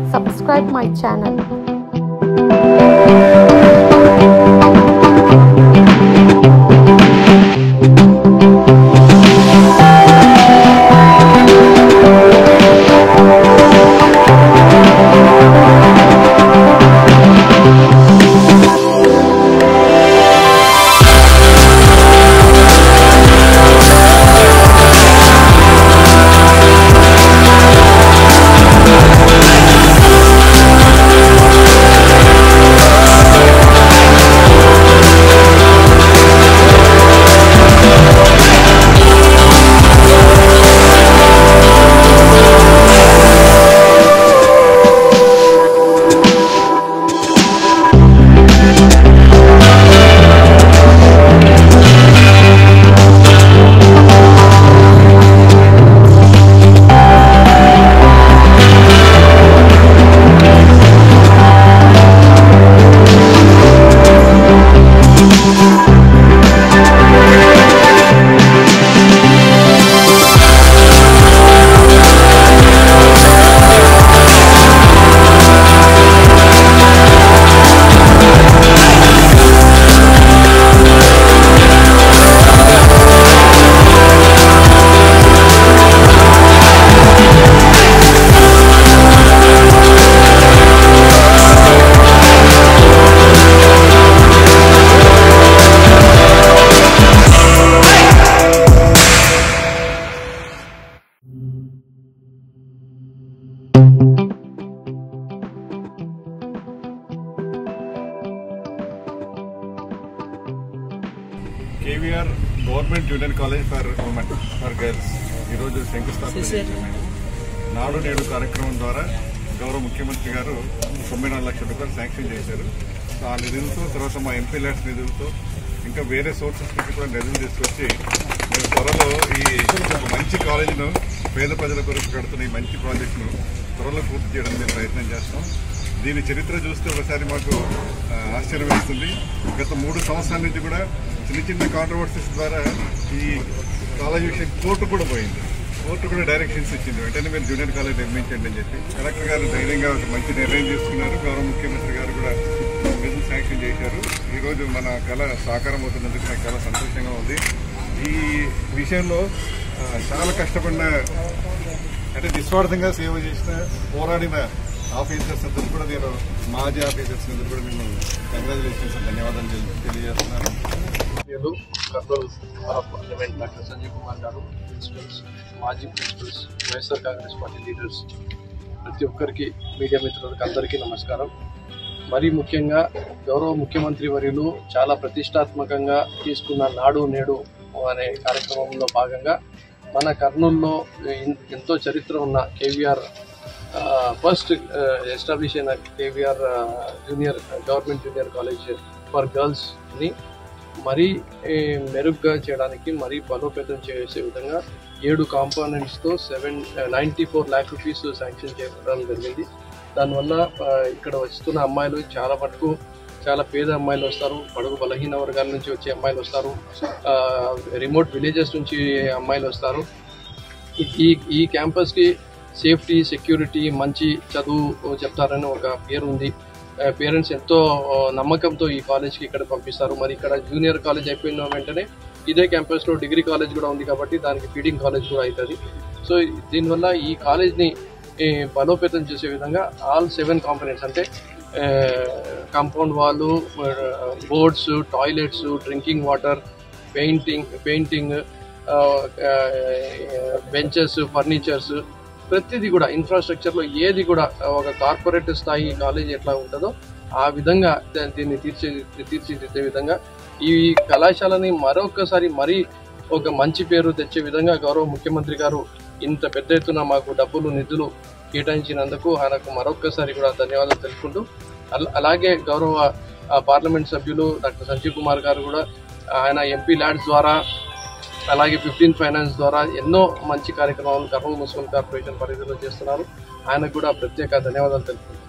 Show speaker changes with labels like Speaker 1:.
Speaker 1: subscribe my channel.
Speaker 2: KVR government junior college for women for girls ఈరోజు శంకుస్థాపన చేశాము మేము. నాడు నేడు కార్యక్రమం ద్వారా గౌరవ ముఖ్యమంత్రి గారు తొంభై నాలుగు లక్షల రూపాయలు శాంక్షన్ చేశారు సో ఆ నిధులతో తర్వాత మా ఎంపీ ల్యాడ్స్ నిధులతో ఇంకా వేరే సోర్సెస్ నుంచి కూడా నిధులు తీసుకొచ్చి మేము త్వరలో ఈ ఒక మంచి కాలేజీను పేద ప్రజల కొరకు కడుతున్న ఈ మంచి ప్రాజెక్టును త్వరలో పూర్తి చేయడం మేము ప్రయత్నం చేస్తాం దీని చరిత్ర చూస్తే ఒకసారి మాకు ఆ, ఆశ్చర్యం వేస్తుంది గత మూడు సంవత్సరాల నుంచి కూడా చిన్న చిన్న కాంట్రవర్సీస్ ద్వారా ఈ కాలేజ్ విషయం కోర్టు కూడా పోయింది కోర్టు కూడా డైరెక్షన్స్ ఇచ్చింది వెంటనే మీరు జూనియర్ కాలేజ్ నిర్మించండి అని చెప్పి కలెక్టర్ గారు ధైర్యంగా ఒక మంచి నిర్ణయం తీసుకున్నారు గౌరవ ముఖ్యమంత్రి గారు కూడా నిధులు శాంక్షన్ చేశారు ఈరోజు మన కళ సాకారం అవుతున్నందుకు నాకు చాలా సంతోషంగా ఉంది ఈ విషయంలో ఆ, చాలా కష్టపడిన అంటే నిస్వార్థంగా సేవ చేసిన పోరాడిన ఆఫీసర్స్ అందరూ కూడా నేను మాజీ ఆఫీసర్స్ అందరూ కూడా నేను కంగ్రాచులేషన్స్ ధన్యవాదాలు తెలి- తెలియజేస్తున్నాను
Speaker 3: సభ్యులు Kurnool parliament doctor Sanjay Kumar garu principals మాజీ principals YSR Congress party leaders ప్రతి ఒక్కరికి మీడియా మిత్రులకు అందరికీ నమస్కారం మరీ ముఖ్యంగా గౌరవ ముఖ్యమంత్రి వర్యులు చాలా ప్రతిష్టాత్మకంగా తీసుకున్న నాడు నేడు అనే కార్యక్రమంలో భాగంగా మన కర్నూలులో ఎన్- ఎంతో చరిత్ర ఉన్న కేవీఆర్ ఫస్ట్ ఎస్టాబ్లిష్ అయిన KVR junior government junior college for గర్ల్స్ని మరీ ఏ, మెరుగ్గా చేయడానికి మరీ బలోపేతం చేసే విధంగా ఏడు కాంపోనెంట్స్తో seven ninety four lakh rupees sanction చేయడం జరిగింది దానివల్ల ఆ, ఇక్కడ వస్తున్న అమ్మాయిలు చాలా మటుకు చాలా పేద అమ్మాయిలు వస్తారు పడుగు బలహీన వర్గాల నుంచి వచ్చే అమ్మాయిలు వస్తారు ఆ, రిమోట్ విలేజెస్ నుంచి అమ్మాయిలు వస్తారు ఈ- ఈ ఈ క్యాంపస్కి సేఫ్టీ సెక్యూరిటీ మంచి చదువు చెప్తారని ఒక పేరు ఉంది పేరెంట్స్ ఎంతో ఆ, నమ్మకంతో ఈ కాలేజ్కి ఇక్కడ పంపిస్తారు మరి ఇక్కడ జూనియర్ కాలేజ్ అయిపోయిన వెంటనే ఇదే క్యాంపస్లో డిగ్రీ కాలేజ్ కూడా ఉంది కాబట్టి దానికి ఫీడింగ్ కాలేజ్ కూడా అవుతుంది సో దీనివల్ల ఈ కాలేజ్ని ఏ, బలోపేతం చేసే విధంగా ఆల్ సెవెన్ కాంపనెంట్స్ అంటే కాంపౌండ్ వాళ్ళు boards toilets drinking water painting painting benches furnitures ప్రతిదీ కూడా ఇన్ఫ్రాస్ట్రక్చర్లో ఏది కూడా ఒక కార్పొరేట్ స్థాయి కాలేజ్ ఎట్లా ఉంటుందో ఆ విధంగా దా- దీన్ని తీర్చి తీర్చిదిద్దే విధంగా ఈ కళాశాలని మరొకసారి మరీ ఒక మంచి పేరు తెచ్చే విధంగా గౌరవ ముఖ్యమంత్రి గారు ఇంత పెద్ద ఎత్తున మాకు డబ్బులు నిధులు కేటాయించినందుకు ఆయనకు మరొక్కసారి కూడా ధన్యవాదాలు తెలుపుకుంటూ అల- అలాగే గౌరవ ఆ, పార్లమెంట్ సభ్యులు డాక్టర్ సంజీవ్ కుమార్ గారు కూడా ఆయన ఎంపీ ల్యాడ్స్ ద్వారా అలాగే ఫిఫ్టీన్ ఫైనాన్స్ ద్వారా ఎన్నో మంచి కార్యక్రమాలు కర్నూలు మున్సిపల్ కార్పొరేషన్ పరిధిలో చేస్తున్నారు ఆయనకు కూడా ప్రత్యేక ధన్యవాదాలు తెలుపుతున్నాను